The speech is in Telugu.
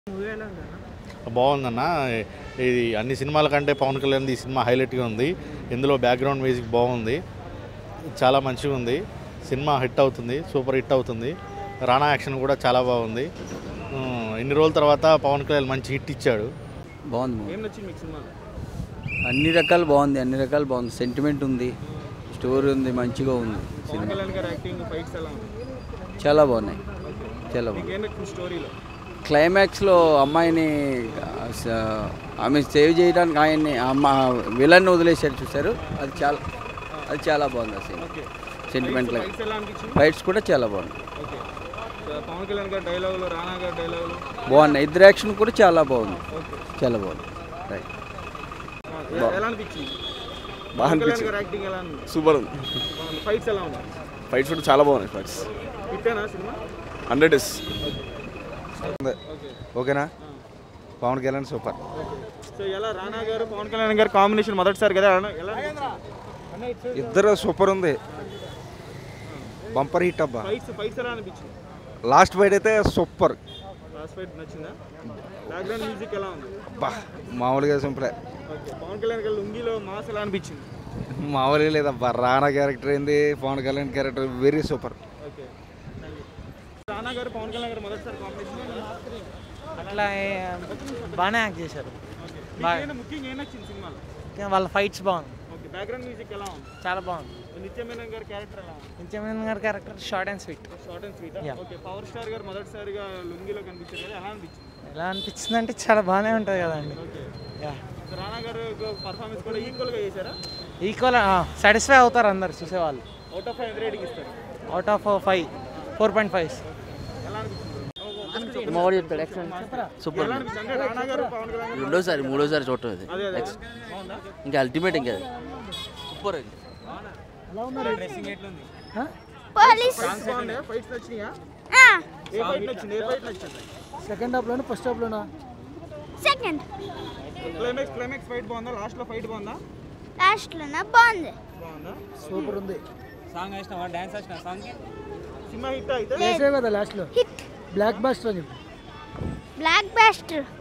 మూవీ ఎలా ఉందన్న బాగుందన్న ఇది అన్ని సినిమాల కంటే పవన్ కళ్యాణ్ ఈ సినిమా హైలైట్గా ఉంది ఇందులో బ్యాక్గ్రౌండ్ మ్యూజిక్ బాగుంది చాలా మంచిగా ఉంది సినిమా హిట్ అవుతుంది సూపర్ హిట్ అవుతుంది రానా యాక్షన్ కూడా చాలా బాగుంది ఉమ్, ఇన్ని రోజుల తర్వాత పవన్ కళ్యాణ్ మంచి హిట్ ఇచ్చాడు బాగుంది మూవీ ఏం నచ్చింది మీకు సినిమాలో అన్ని రకాలు బాగుంది అన్ని రకాలు బాగుంది సెంటిమెంట్ ఉంది స్టోరీ ఉంది మంచిగా ఉంది పవన్ సినిమా కళ్యాణ్ గారి యాక్టింగ్ ఫైట్స్ ఎలా ఉంది చాలా బాగున్నాయి చాలా మీకు బాగుంది ఏం నచ్చింది స్టోరీలో క్లైమాక్స్లో అమ్మాయిని ఆ, స- ఆమె సేవ్ చేయడానికి ఆయన్ని అమ్మ విలన్ వదిలేశారు చూశారు అది చాలా అది చాలా బాగుంది ఆ సీన్ ఓకే సెంటిమెంట్ ఫైట్స్ ఎలా అనిపించింది ఫైట్స్ కూడా చాలా బాగుంది ఓకే సో పవన్ కళ్యాణ్ గారి డైలాగులు రానా గారి డైలాగులు బాగున్నాయి ఇద్దరు యాక్షన్ కూడా చాలా బాగుంది ఓకే చాలా బాగుంది రైట్ ఆ, ఎలా అనిపించింది బాగా పవన్ కళ్యాణ్ అనిపించింది గారి యాక్టింగ్ ఎలా ఉంది సూపర్ ఉంది బాగుంది ఫైట్స్ ఎలా ఉన్నాయి ఫైట్స్ కూడా చాలా బాగున్నాయి ఫైట్స్ హిట్టేనా సినిమా హండ్రెడ్ ఇస్ ఓకే ఓకేనా పవన్ కళ్యాణ్ సూపర్ సో ఎలా రానా గారు పవన్ కళ్యాణ్ గారి కాంబినేషన్ మొదటిసారి కదా ఎలా- ఎలా అనిపించింది ఇద్దరు సూపర్ ఉంది బంపర్ హిట్ అబ్బా ఫైట్స్ ఫైట్స్ ఎలా అనిపించింది లాస్ట్ ఫైట్ అయితే సూపర్ లాస్ట్ ఫైట్ నచ్చిందా బ్యాక్గ్రౌండ్ మ్యూజిక్ ఎలా ఉంది బా మామూలుగా సింపులే ఓకే పవన్ కళ్యాణ్ గారి లుంగిలో మాస్ ఎలా అనిపించింది మామూలుగా లేదబ్బా రానా క్యారెక్టర్ ఏంది Pawan Kalyan character very super okay Rana గారు పవన్ కళ్యాణ్ గారు మొదటిసారి కాంబినేషన్ అట్లా ఏ- బాగానే యాక్ట్ చేశారు బాగా ముఖ్యంగా ఏం నచ్చింది సినిమాలో ఇంకా వాళ్ళ ఫైట్స్ బాగుంది ఓకే బ్యాక్గ్రౌండ్ మ్యూజిక్ ఎలా ఉంది చాలా బాగుంది నిత్యమేనన్ గారి క్యారెక్టర్ ఎలా ఉంది నిత్యమేనన్ గారి character short and sweet short and sweet Yeah. Okay power star గారు మొదటిసారిగా లుంగిలో కనిపించారు కదా ఎలా అనిపించింది ఎలా అనిపించింది అంటే చాలా బాగానే ఉంటుంది కదండి ఓకే యా సో రానా గారు పర్ఫార్మెన్స్ కూడా ఈక్వల్గా చేశారా ఈక్వల్ సాటిస్ఫై అవుతారు అందరు చూసేవాళ్ళు అవుట్ ఆఫ్ ఫైవ్ రేటింగ్ ఇస్తారు out of five four point five ఎలా అనిపించింది మావాడు చెప్తాడు ఎక్సలెంట్ సూపర్ ఎలా అనిపించింది అంటే రానా గారు పవన్ కళ్యాణ్ గారు రెండోసారి మూడోసారి చూడటం ఇది అదే అదే బాగుందా ఇంకా అల్టిమేట్ ఇంకా సూపర్ ఇది సాంగ్స్ బాగున్నాయా ఫైట్స్ నచ్చినాయా ఏ ఫైట్ నచ్చింది ఏ ఫైట్ నచ్చింది సెకండ్ హాఫ్లోనా ఫస్ట్ హాఫ్లోనా సెకండ్ క్లైమాక్స్ క్లైమాక్స్ ఫైట్ బాగుందా లాస్ట్ లో ఫైట్ బాగుందా లాస్ట్లోన బాగుంది బాగుందా సూపర్ ఉంది సినిమా హిట్ అయితే కదా లాస్ట్లో హిట్ బ్లాక్ బాస్టర్ అని బ్లాక్ బాస్టర్